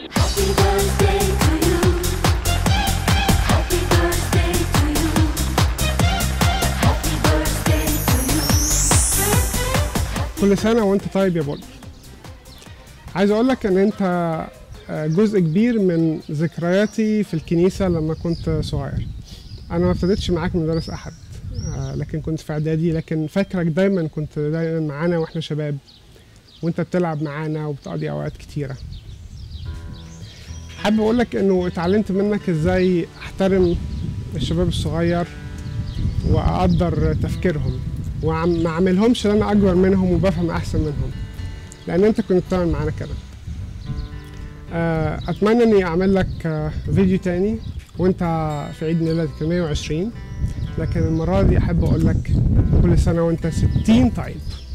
Happy birthday to you. Happy birthday to you. Happy birthday to you. كل سنة وانت طيب يا بول عايز اقول لك ان انت آه، جزء كبير من ذكرياتي في الكنيسة لما كنت صغير انا ما ابتديتش معاك من مدرس احد آه، لكن كنت في اعدادي لكن فاكرك دايما كنت دايما معانا واحنا شباب وانت بتلعب معانا وبتقضي اوقات كتيرة حابب اقول لك انه اتعلمت منك ازاي احترم الشباب الصغير واقدر تفكيرهم وما اعملهمش ان انا اكبر منهم وبفهم احسن منهم لان انت كنت بتعمل معانا كده آه، اتمنى اني اعمل لك آه، فيديو تاني وانت في عيد ميلادك 120 لكن المره دي احب اقول لك كل سنه وانت 60 طيب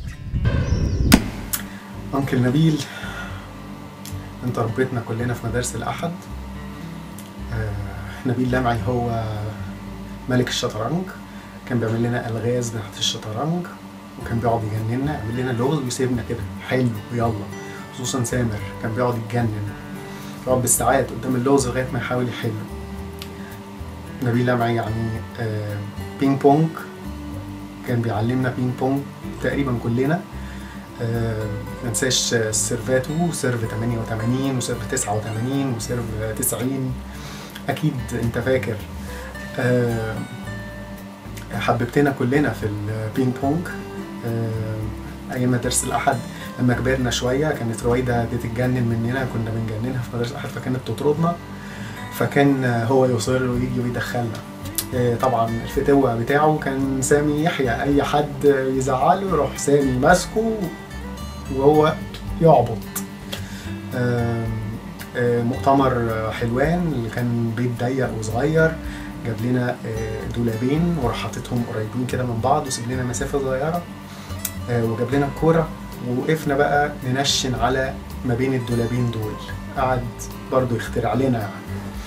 أنكل نبيل أنت ربيتنا كلنا في مدارس الأحد آه، نبيل لمعي هو ملك الشطرنج كان بيعمل لنا ألغاز بتاعت الشطرنج وكان بيقعد يجننا يعمل لنا لغز ويسيبنا كده حلو يلا خصوصا سامر كان بيقعد يتجنن يقعد بالساعات قدام اللغز لغاية ما يحاول يحله نبيل لمعي يعني آه، بينج بونج كان بيعلمنا بينج بونج تقريبا كلنا آه، ما ننساش سيرفاتو سيرف 88 وسيرف 89 وسيرف 90 اكيد انت فاكر آه، حببتنا كلنا في البينج بونج آه، ايام مدارس الاحد لما كبرنا شويه كانت رويده بتتجنن مننا كنا بنجننها في مدارس الاحد فكانت تطردنا فكان هو يصر ويجي ويدخلنا آه، طبعا الفتوة بتاعه كان سامي يحيى اي حد يزعله يروح سامي ماسكه وهو يعبط آم، آه، مؤتمر حلوان اللي كان بيت ضيق وصغير جاب لنا آه، دولابين وراح حاططهم قريبين كده من بعض وسيب لنا مسافه صغيره آه، وجاب لنا الكوره ووقفنا بقى ننشن على ما بين الدولابين دول قعد برضو يخترع لنا يعني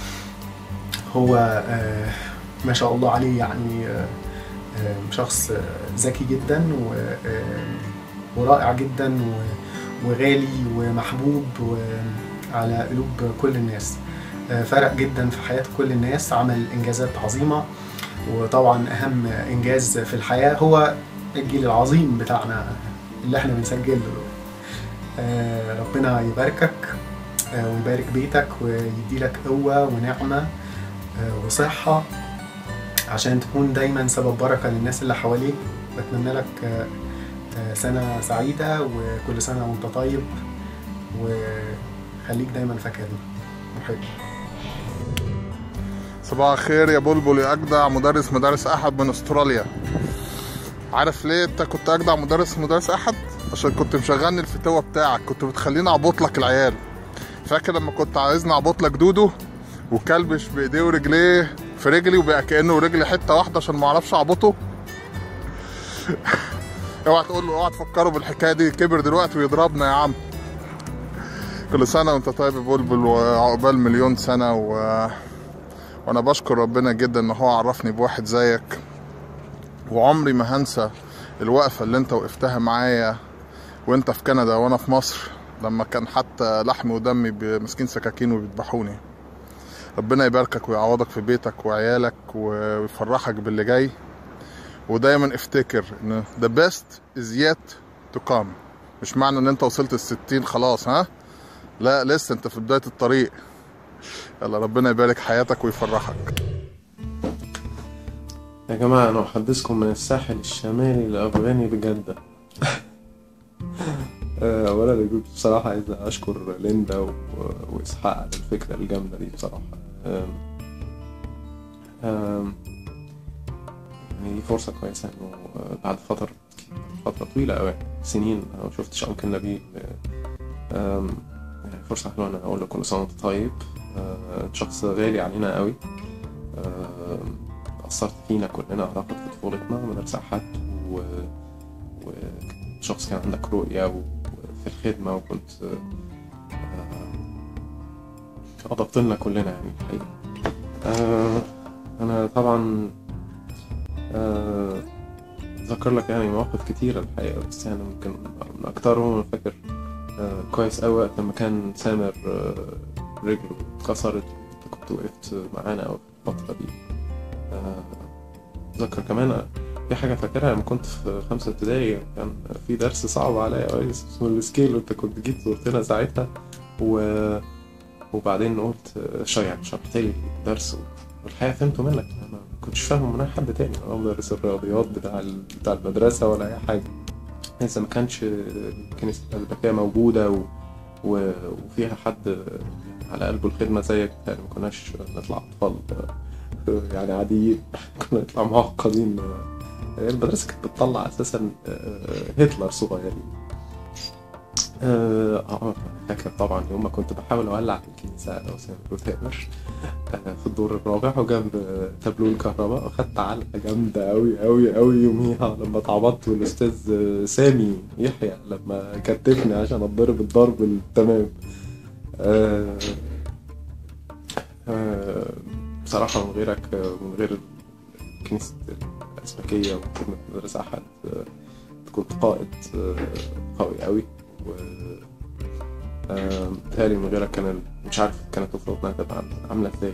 هو آه، ما شاء الله عليه يعني آه، آه، شخص آه، ذكي جدا و آه، ورائع جدا و- وغالي ومحبوب على قلوب كل الناس آه، فرق جدا في حياة كل الناس عمل إنجازات عظيمة وطبعا أهم إنجاز في الحياة هو الجيل العظيم بتاعنا اللي احنا بنسجل له آه، ربنا يباركك آه، ويبارك بيتك ويديلك قوة ونعمة آه، وصحة عشان تكون دايما سبب بركة للناس اللي حواليك بتمنى لك آه، آه، سنة سعيدة وكل سنة وانت طيب وخليك دايما فاكرنا محب صباح الخير يا بلبل يا اجدع مدرس مدارس احد من استراليا عارف ليه انت كنت اجدع مدرس مدارس احد عشان كنت مشغلني الفتوه بتاعك كنت بتخليني اعبط لك العيال فاكر لما كنت عايزني اعبط لك دودو وكلبش بايديه ورجليه في رجلي وبقى كانه رجلي حته واحده عشان ما اعرفش اعبطه اوعى تقول له اوعى تفكروا بالحكايه دي كبر دلوقتي ويضربنا يا عم كل سنه وانت طيب يا بلبل وعقبال مليون سنه و... وانا بشكر ربنا جدا ان هو عرفني بواحد زيك وعمري ما هنسى الوقفه اللي انت وقفتها معايا وانت في كندا وانا في مصر لما كان حتى لحمي ودمي ماسكين سكاكين وبيذبحوني ربنا يباركك ويعوضك في بيتك وعيالك ويفرحك باللي جاي ودايما افتكر ان the best is yet to come مش معنى ان انت وصلت الستين خلاص ها لا لسه انت في بداية الطريق يلا ربنا يبارك حياتك ويفرحك يا جماعة أنا أحدثكم من الساحل الشمالي لأفغاني بجدة آه، أولا يا جود بصراحة عايز أشكر ليندا و- وإسحاق على الفكرة الجامدة دي بصراحة آم، آم، يعني دي فرصة كويسة إنه آه، بعد فترة فترة طويلة أوي سنين أنا ما شفتش أنكل نبيل آه، آم، يعني فرصة حلوة إن أنا أقول له كل سنة وأنت طيب آه، شخص غالي علينا أوي آم، أثرت فينا كلنا أعتقد في طفولتنا مدرسة أحد و... وشخص كان عندك رؤية و- وفي الخدمة وكنت آه، أضفت لنا كلنا يعني الحقيقة آه، أنا طبعا آه، ذكر لك يعني مواقف كتيرة الحقيقة بس يعني ممكن من أكترهم أنا فاكر آه، كويس أوي وقت لما كان سامر آه، رجله اتكسرت انت كنت وقفت معانا أوي في الفترة دي آه، اتذكر كمان في حاجة فاكرها لما كنت في خمسة ابتدائي كان في درس صعب عليا أوي اسمه السكيل وأنت كنت جيت زرتنا ساعتها و... وبعدين قلت شا- يعني شرحت لي الدرس والحقيقة فهمته منك أنا ما كنتش فاهمه من أي حد تاني أنا مدرس الرياضيات بتاع ال... بتاع المدرسة ولا أي حاجة لسه ما كانش كنيسة الأزبكية موجودة و... و... وفيها حد على قلبه الخدمة زيك يعني ما كناش نطلع أطفال يعني عاديين كنا نطلع معقدين المدرسة كانت بتطلع أساسا هتلر صغيرين اه آه، فاكر طبعا يوم ما كنت بحاول اولع في الكنيسه انا وسامر وتامر آه، في الدور الرابع وجنب تابلو الكهرباء واخدت علقه جامده قوي قوي قوي يوميها لما اتعبطت والاستاذ آه، سامي يحيى لما كتفني عشان اتضرب الضرب التمام آه، آه، بصراحه من غيرك آه، من غير كنيسه الاسبكيه وخدمه مدرسه احد آه، كنت قائد آه، قوي قوي و آه، بتهيألي من غيرك كان ال- مش عارف كانت طفولتنا هتبقى عاملة- عاملة ازاي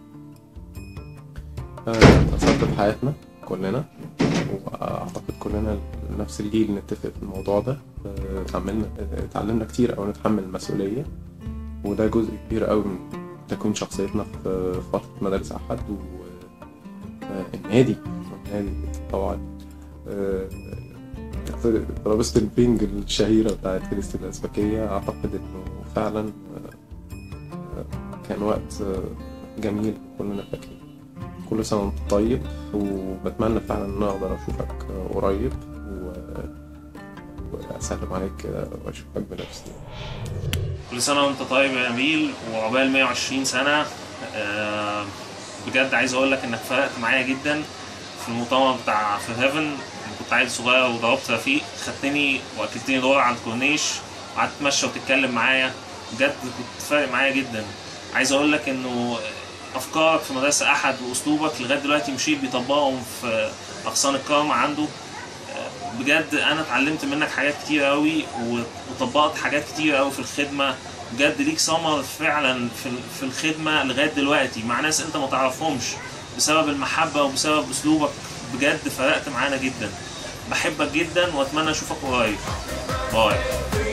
آه، أثرت في حياتنا كلنا وأعتقد كلنا نفس الجيل نتفق في الموضوع ده آه، اتعاملنا اتعلمنا كتير أو نتحمل المسؤولية وده جزء كبير قوي من تكوين شخصيتنا في في فترة مدارس أحد والنادي النادي طبعا آه، ترابيزة البينج الشهيرة بتاعت كنيسة الأزبكية أعتقد إنه فعلا آه، آه، كان وقت آه، جميل كلنا فاكرين كل سنة وأنت طيب وبتمنى فعلا إن أنا أقدر أشوفك آه، قريب و... وأسلم عليك كده وأشوفك بنفسي كل سنة وانت طيب يا نبيل وعقبال 120 سنة آه، بجد عايز اقول لك انك فرقت معايا جدا في المؤتمر بتاع في هيفن كنت عيل صغير وضربت رفيق خدتني واكلتني دور على الكورنيش وقعدت تتمشى وتتكلم معايا بجد كنت فارق معايا جدا عايز اقول لك انه افكارك في مدرسة احد واسلوبك لغاية دلوقتي مشيت بيطبقهم في اغصان الكرم عنده بجد انا اتعلمت منك حاجات كتير قوي وطبقت حاجات كتير قوي في الخدمه بجد ليك ثمر فعلا في في الخدمه لغايه دلوقتي مع ناس انت ما تعرفهمش بسبب المحبه وبسبب اسلوبك بجد فرقت معانا جدا بحبك جدا واتمنى اشوفك قريب باي